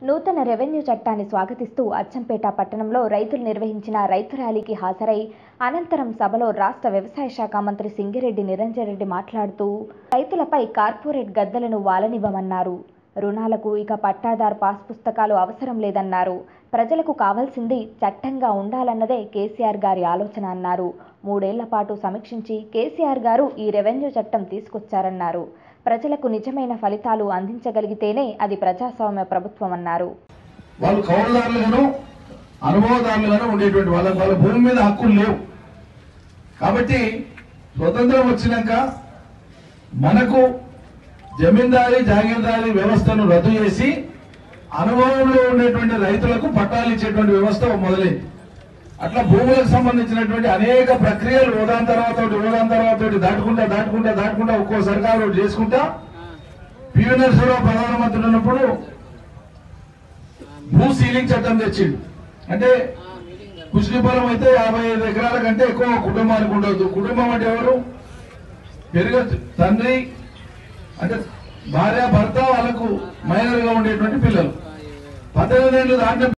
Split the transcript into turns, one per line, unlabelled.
నూతన రెవెన్యూ చట్టాన్ని స్వాగతిస్తూ అచ్చంపేట పట్టణంలో రైతులు నిర్వహించిన రైతు ర్యాలీకి హాజరై అనంతరం సభలో రాష్ట్ర వ్యవసాయ శాఖ మంత్రి సింగిరెడ్డి నిరంజన్ రెడ్డి మాట్లాడుతూ రైతులపై కార్పొరేట్ గద్దలను వాలనివ్వమన్నారు రుణాలకు ఇక పట్టాదార్ పాస్ పుస్తకాలు అవసరం లేదన్నారు ప్రజలకు కావాల్సింది చట్టంగా ఉండాలన్నదే కేసీఆర్ గారి ఆలోచన అన్నారు మూడేళ్ల పాటు సమీక్షించి కేసీఆర్ గారు ఈ రెవెన్యూ చట్టం తీసుకొచ్చారన్నారు ప్రజలకు నిజమైన ఫలితాలు అందించగలిగితేనే అది ప్రజాస్వామ్య ప్రభుత్వం అన్నారు
వాళ్ళు కౌలుదారులుగాను అనుభవదారులుగాను ఉండేటువంటి వాళ్ళ వాళ్ళ భూమి మీద హక్కులు లేవు కాబట్టి స్వతంత్రం వచ్చినాక మనకు జమీందారీ జాగీర్దారీ వ్యవస్థను రద్దు చేసి అనుభవంలో ఉండేటువంటి రైతులకు పట్టాలు ఇచ్చేటువంటి వ్యవస్థ మొదలైంది అట్లా భూములకు సంబంధించినటువంటి అనేక ప్రక్రియలు ఓదాన్ తర్వాత ఒకటి ఓదాన్ తర్వాత ఒకటి దాటుకుంటా దాటుకుంటా దాటుకుంటా ఒక్కో సర్కారు ఒకటి చేసుకుంటా పివి నరసింహరావు ప్రధానమంత్రి ఉన్నప్పుడు భూ సీలింగ్ చట్టం తెచ్చిండు అంటే కుష్టిపొలం అయితే యాభై ఐదు ఎకరాల కంటే ఎక్కువ కుటుంబానికి ఉండదు కుటుంబం అంటే ఎవరు పెరుగ తండ్రి అంటే భార్య భర్త వాళ్ళకు మైనర్ గా ఉండేటువంటి పిల్లలు పద్దెనిమిది ఏళ్ళు దాటిన